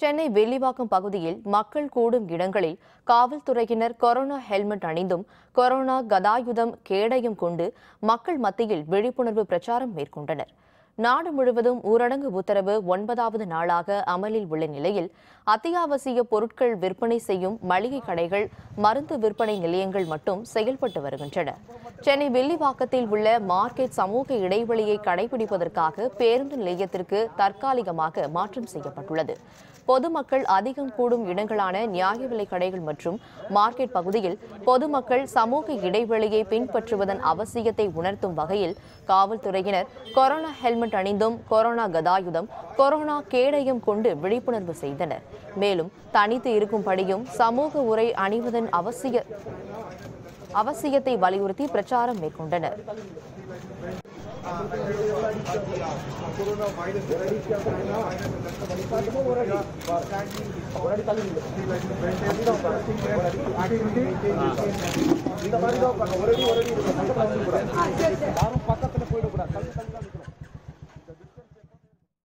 சென்னை வெள்ளிவாக்கம் பகுதியில் மக்கள் கூடும் இடங்களில் காவல்துறையினர் கொரோனா ஹெல்மெட் அணிந்தும் கொரோனா கதாயுதம் கேடயம் கொண்டு மக்கள் மத்தியில் விழிப்புணர்வு பிரச்சாரம் மேற்கொண்டனர் நாடு முழுவதும் ஊரடங்கு உத்தரவு ஒன்பதாவது நாளாக அமலில் உள்ள நிலையில் அத்தியாவசிய பொருட்கள் விற்பனை செய்யும் மளிகை கடைகள் மருந்து விற்பனை நிலையங்கள் மட்டும் செயல்பட்டு வருகின்றன சென்னை வெள்ளிவாக்கத்தில் உள்ள மார்க்கெட் சமூக இடைவெளியை கடைபிடிப்பதற்காக பேருந்து நிலையத்திற்கு தற்காலிகமாக மாற்றம் செய்யப்பட்டுள்ளது பொதுமக்கள் அதிகம் கூடும் இடங்களான நியாய விலைக் கடைகள் மற்றும் மார்க்கெட் பகுதியில் பொதுமக்கள் சமூக இடைவெளியை பின்பற்றுவதன் அவசியத்தை உணர்த்தும் வகையில் காவல்துறையினர் கொரோனா ஹெல்மெட் அணிந்தும் கொரோனா கதாயுதம் கொரோனா கேடயம் கொண்டு விழிப்புணர்வு செய்தனர் மேலும் தனித்து இருக்கும்படியும் சமூக உரை அணிவதன் அவசிய அவசியத்தை வலியுறுத்தி பிரச்சாரம் மேற்கொண்டனர் இந்த மாதிரி தான் ஒரே ஒரே